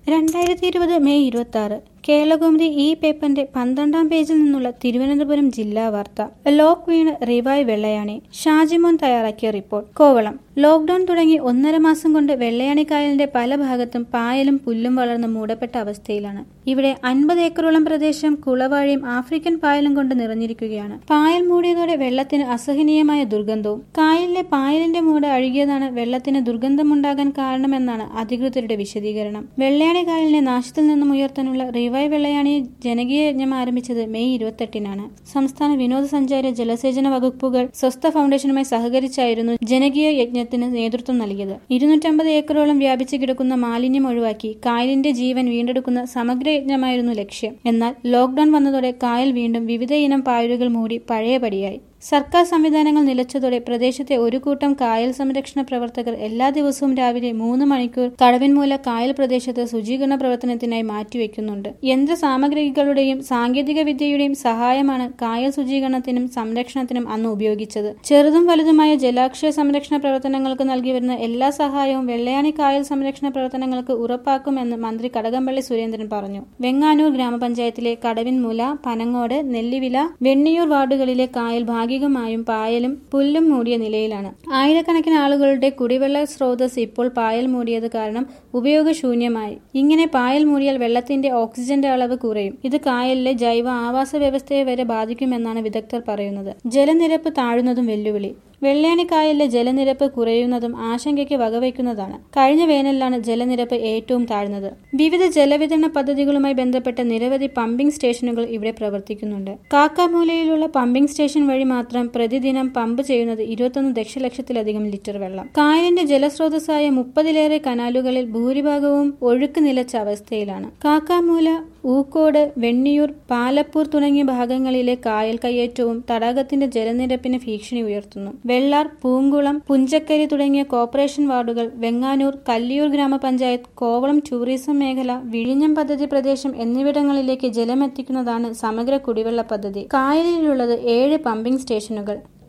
രണ്ടായിരത്തി ഇരുപത് മെയ് ഇരുപത്തി ആറ് കേരളകൗമുദി ഈ പേപ്പറിന്റെ പന്ത്രണ്ടാം പേജിൽ നിന്നുള്ള തിരുവനന്തപുരം ജില്ലാ വാർത്ത ലോക്ക് വീണ് റിവായ് വെള്ളയാണി ഷാജിമോൻ തയ്യാറാക്കിയ റിപ്പോർട്ട് കോവളം ലോക്ഡൌൺ തുടങ്ങി ഒന്നര മാസം കൊണ്ട് വെള്ളയാണി കായലിന്റെ പല ഭാഗത്തും പായലും പുല്ലും വളർന്ന് മൂടപ്പെട്ട അവസ്ഥയിലാണ് ഇവിടെ അൻപത് ഏക്കറോളം പ്രദേശം കുളവാഴിയും ആഫ്രിക്കൻ പായലും കൊണ്ട് നിറഞ്ഞിരിക്കുകയാണ് പായൽ മൂടിയതോടെ വെള്ളത്തിന് അസഹനീയമായ ദുർഗന്ധവും കായലിലെ പായലിന്റെ മൂട് അഴുകിയതാണ് വെള്ളത്തിന് ദുർഗന്ധമുണ്ടാകാൻ കാരണമെന്നാണ് അധികൃതരുടെ വിശദീകരണം വെള്ളയാണി കായലിനെ നാശത്തിൽ നിന്നും ഉയർത്താനുള്ള റിവൈ വെള്ളയാണി ജനകീയ യജ്ഞം ആരംഭിച്ചത് മെയ് ഇരുപത്തെട്ടിനാണ് സംസ്ഥാന വിനോദസഞ്ചാര ജലസേചന വകുപ്പുകൾ സ്വസ്ഥ ഫൗണ്ടേഷനുമായി സഹകരിച്ചായിരുന്നു ജനകീയ യജ്ഞത്തിന് നേതൃത്വം നൽകിയത് ഇരുന്നൂറ്റമ്പത് ഏക്കറോളം വ്യാപിച്ചു കിടക്കുന്ന മാലിന്യം ഒഴിവാക്കി കായലിന്റെ ജീവൻ വീണ്ടെടുക്കുന്ന സമഗ്ര യജ്ഞമായിരുന്നു ലക്ഷ്യം എന്നാൽ ലോക്ഡൌൺ വന്നതോടെ കായൽ വീണ്ടും വിവിധ ഇനം പായലുകൾ മൂടി പഴയപടിയായി സർക്കാർ സംവിധാനങ്ങൾ നിലച്ചതോടെ പ്രദേശത്തെ ഒരു കൂട്ടം കായൽ സംരക്ഷണ പ്രവർത്തകർ എല്ലാ ദിവസവും രാവിലെ മൂന്ന് മണിക്കൂർ കടവിൻമൂല കായൽ പ്രദേശത്ത് ശുചീകരണ പ്രവർത്തനത്തിനായി മാറ്റിവെക്കുന്നുണ്ട് യന്ത്ര സാമഗ്രികളുടെയും സാങ്കേതിക വിദ്യയുടെയും സഹായമാണ് കായൽ ശുചീകരണത്തിനും സംരക്ഷണത്തിനും അന്ന് ഉപയോഗിച്ചത് ചെറുതും വലുതുമായ ജലാക്ഷയ സംരക്ഷണ പ്രവർത്തനങ്ങൾക്ക് നൽകി വരുന്ന എല്ലാ സഹായവും വെള്ളയാണി കായൽ സംരക്ഷണ പ്രവർത്തനങ്ങൾക്ക് ഉറപ്പാക്കുമെന്ന് മന്ത്രി കടകംപള്ളി സുരേന്ദ്രൻ പറഞ്ഞു വെങ്ങാനൂർ ഗ്രാമപഞ്ചായത്തിലെ കടവിൻമൂല പനങ്ങോട് നെല്ലിവില വെണ്ണിയൂർ വാർഡുകളിലെ കായൽ ഭാഗികമായും പായലും പുല്ലും മൂടിയ നിലയിലാണ് ആയിരക്കണക്കിന് ആളുകളുടെ കുടിവെള്ള സ്രോതസ് ഇപ്പോൾ പായൽ മൂടിയത് കാരണം ഉപയോഗശൂന്യമായി ഇങ്ങനെ പായൽ മൂടിയാൽ വെള്ളത്തിന്റെ ഓക്സിജന്റെ അളവ് കുറയും ഇത് കായലിലെ ജൈവ ആവാസ വ്യവസ്ഥയെ വരെ ബാധിക്കുമെന്നാണ് വിദഗ്ധർ പറയുന്നത് ജലനിരപ്പ് താഴുന്നതും വെല്ലുവിളി വെള്ളയാണി കായലിലെ ജലനിരപ്പ് കുറയുന്നതും ആശങ്കയ്ക്ക് വകവയ്ക്കുന്നതാണ് കഴിഞ്ഞ വേനലിലാണ് ജലനിരപ്പ് ഏറ്റവും താഴ്ന്നത് വിവിധ ജലവിതരണ പദ്ധതികളുമായി ബന്ധപ്പെട്ട നിരവധി പമ്പിംഗ് സ്റ്റേഷനുകൾ ഇവിടെ പ്രവർത്തിക്കുന്നുണ്ട് കാക്കാമൂലയിലുള്ള പമ്പിംഗ് സ്റ്റേഷൻ വഴി മാത്രം പ്രതിദിനം പമ്പ് ചെയ്യുന്നത് ഇരുപത്തൊന്ന് ദശലക്ഷത്തിലധികം ലിറ്റർ വെള്ളം കായലിന്റെ ജലസ്രോതസ്സായ മുപ്പതിലേറെ കനാലുകളിൽ ഭൂരിഭാഗവും ഒഴുക്ക് നിലച്ച അവസ്ഥയിലാണ് കാക്കാമൂല ഊക്കോട് വെണ്ണിയൂർ പാലപ്പൂർ തുടങ്ങിയ ഭാഗങ്ങളിലെ കായൽ കയ്യേറ്റവും തടാകത്തിന്റെ ജലനിരപ്പിന് ഭീഷണി ഉയർത്തുന്നു വെള്ളാർ പൂങ്കുളം പുഞ്ചക്കരി തുടങ്ങിയ കോർപ്പറേഷൻ വാർഡുകൾ വെങ്ങാനൂർ കല്ലിയൂർ ഗ്രാമപഞ്ചായത്ത് കോവളം ടൂറിസം മേഖല വിഴിഞ്ഞം പദ്ധതി പ്രദേശം എന്നിവിടങ്ങളിലേക്ക് ജലമെത്തിക്കുന്നതാണ് സമഗ്ര കുടിവെള്ള പദ്ധതി കായലിലുള്ളത് ഏഴ് പമ്പിംഗ് സ്റ്റേഷനുകൾ